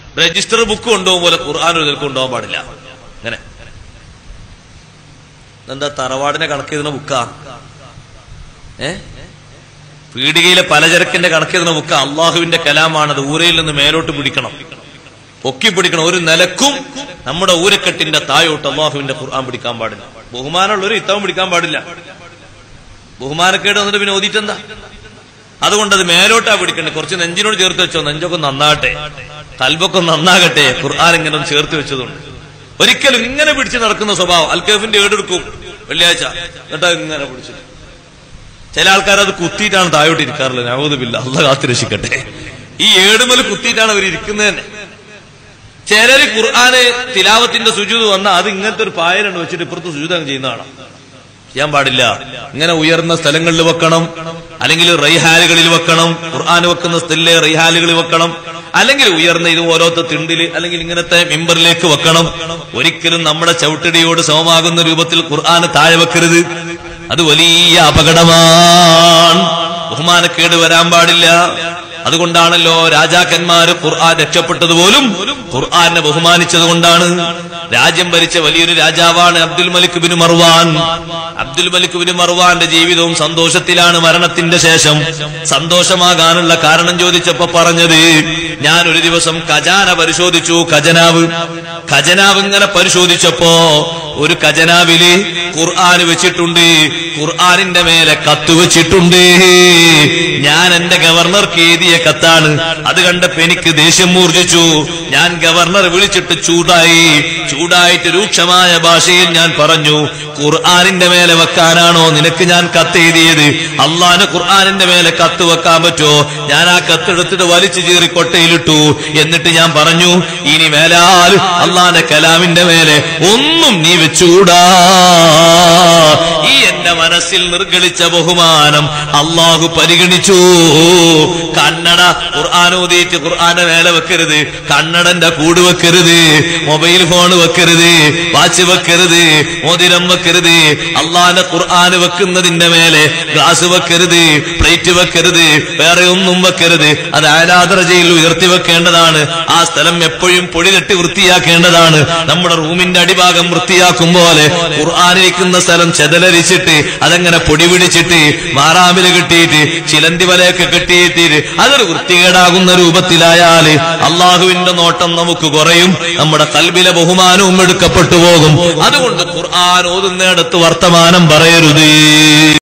register book കൊണ്ടുപോകും പോലെ ഖുർആൻ ഒരു കൊണ്ടുപോകാൻ പാടില്ല അങ്ങനെ എന്താ തറവാടിനെ കണക്ക് ചെയ്തുന്ന ബുക്കാ ഏ പീടികയിലെ പലചരക്കിന്റെ കണക്ക് ചെയ്തുന്ന ബുക്ക അള്ളാഹുവിന്റെ കലാമാണത് ഊരയിൽ നിന്ന് മേലോട്ട് പിടിക്കണം പൊക്കി പിടിക്കണം ഒരു നിലക്കും നമ്മുടെ ഊരക്കെട്ടിന്റെ തായോട്ട് അള്ളാഹുവിന്റെ ഖുർആൻ പിടിക്കാൻ പാടില്ല ബഹുമാനമുള്ള ഒരു ഇത്തവം പിടിക്കാൻ പാടില്ല ബഹുമാനക്കേട് വന്നിട്ട് പിന്നെ ഓതിട്ടെന്താ അതുകൊണ്ട് അത് മേലോട്ടാ പിടിക്കണ്ടേ കുറച്ച് നെഞ്ചിനോട് ചേർത്ത് വെച്ചോ നെഞ്ചൊക്കെ നന്നാട്ടെ കൽബൊക്കെ നന്നാകട്ടെ ഖുർആൻ ഇങ്ങനെ ഒന്ന് ചേർത്ത് വെച്ചതുകൊണ്ട് ഒരിക്കലും ഇങ്ങനെ പിടിച്ച് നടക്കുന്ന സ്വഭാവം അൽക്കഫിന്റെ ഏടെടുക്കും വെള്ളിയാഴ്ച എന്നിട്ട് അത് ഇങ്ങനെ പിടിച്ചു ചില ആൾക്കാർ അത് കുത്തിയിട്ടാണ് താഴോട്ട് ഇരിക്കാറില്ല നവതുമില്ല അല്ല കാത്തു രക്ഷിക്കട്ടെ ഈ ഏടുമൽ കുത്തിയിട്ടാണ് അവർ ഇരിക്കുന്നത് തന്നെ ചിലര് ഖുർആന് തിലാവത്തിന്റെ സുജൂത് വന്ന അത് ഇങ്ങനത്തെ ഒരു പായലുണ്ട് വെച്ചിട്ട് ഇപ്പുറത്ത് സുജൂത് അങ്ങ് ചെയ്യുന്നതാണ് ചെയ്യാൻ പാടില്ല ഇങ്ങനെ ഉയർന്ന സ്ഥലങ്ങളിൽ വെക്കണം അല്ലെങ്കിൽ റൈഹാലുകളിൽ വെക്കണം ഖുർആൻ വെക്കുന്ന സ്ഥലിലെ റൈഹാലുകളിൽ വെക്കണം അല്ലെങ്കിൽ ഉയർന്ന ഇത് ഓരോരുത്തർ തിണ്ടില് അല്ലെങ്കിൽ ഇങ്ങനത്തെ മെമ്പറിലേക്ക് വെക്കണം ഒരിക്കലും നമ്മുടെ ചവിട്ടടിയോട് സമമാകുന്ന രൂപത്തിൽ ഖുർആന് താഴെ വെക്കരുത് അത് വലിയ അപകടമാണ് ബഹുമാനക്കേട് വരാൻ പാടില്ല അതുകൊണ്ടാണല്ലോ രാജാക്കന്മാര് ഖുർആൻ രക്ഷപ്പെട്ടത് പോലും ഖുർആനെ ബഹുമാനിച്ചത് കൊണ്ടാണ് രാജ്യം ഭരിച്ച വലിയൊരു രാജാവാണ് Abdul Malik bin Marwan Abdul Malik bin മർവാന്റെ ജീവിതവും സന്തോഷത്തിലാണ് മരണത്തിന്റെ ശേഷം സന്തോഷമാകാനുള്ള കാരണം ചോദിച്ചപ്പോ പറഞ്ഞത് ഞാൻ ഒരു ദിവസം ഖജാന പരിശോധിച്ചു ഖജനാവ് ഖജനാവ് ഇങ്ങനെ പരിശോധിച്ചപ്പോ ഒരു ഖജനാവില് ഖുർആൻ വെച്ചിട്ടുണ്ട് ഖുർആനിന്റെ മേലെ കത്ത് വെച്ചിട്ടുണ്ട് ഞാൻ എന്റെ ഗവർണർക്ക് എഴുതിയ കത്താണ് അത് കണ്ടപ്പോ എനിക്ക് ദേഷ്യം മൂർജിച്ചു ഞാൻ ഗവർണർ വിളിച്ചിട്ട് ചൂടായി ചൂടായിട്ട് രൂക്ഷമായ ഭാഷയിൽ ഞാൻ പറഞ്ഞു ഖുർആനിന്റെ മേലെ വെക്കാനാണോ നിനക്ക് ഞാൻ കത്ത് എഴുതിയത് അള്ളാന് ഖുർആനിന്റെ മേലെ കത്ത് വെക്കാൻ പറ്റുമോ ഞാൻ ആ കത്തെടുത്തിട്ട് വലിച്ചു ചീറി കൊട്ടയിലിട്ടു എന്നിട്ട് ഞാൻ പറഞ്ഞു ഇനി മേലാൽ അള്ളാന്റെ കലാമിന്റെ മേലെ ഒന്നും നീ വെച്ചുകൂടാ ഈ എന്റെ മനസ്സിൽ നിർഗളിച്ച ബഹുമാനം അള്ളാഹു പരിഗണിച്ചു കണ്ണട ഖുർആാനോദീറ്റ് ഖുർആാന്റെ മേലെ വെക്കരുത് കണ്ണടന്റെ കൂട് വെക്കരുത് മൊബൈൽ ഫോൺ വെക്കരുത് വാച്ച് വെക്കരുത് മോതിരം വെക്കരുത് അള്ളാന്റെ ഖുർആൻ വെക്കുന്നതിന്റെ മേലെ ഗ്ലാസ് വെക്കരുത് പ്ലേറ്റ് വെക്കരുത് വേറെ ഒന്നും വെക്കരുത് അത് ആരാധനജയിൽ ഉയർത്തി വെക്കേണ്ടതാണ് ആ സ്ഥലം എപ്പോഴും പൊടി തട്ടി വൃത്തിയാക്കേണ്ടതാണ് നമ്മുടെ റൂമിന്റെ അടിഭാഗം വൃത്തിയാക്കും പോലെ ഖുർആാനിരിക്കുന്ന സ്ഥലം ചെതലരിച്ചിട്ട് അതങ്ങനെ പൊടി പിടിച്ചിട്ട് മാറാമില് കെട്ടിയിട്ട് ചിലന്തി വലയൊക്കെ കെട്ടിയിട്ട് അതൊരു വൃത്തികേടാകുന്ന രൂപത്തിലായാല് അള്ളാഹുവിന്റെ നോട്ടം നമുക്ക് കുറയും നമ്മുടെ കൽബിലെ ബഹുമാനവും എടുക്കപ്പെട്ടു പോകും അതുകൊണ്ട് ഖുർആൻ ഓതുന്നിടത്ത് വർത്തമാനം പറയരുത്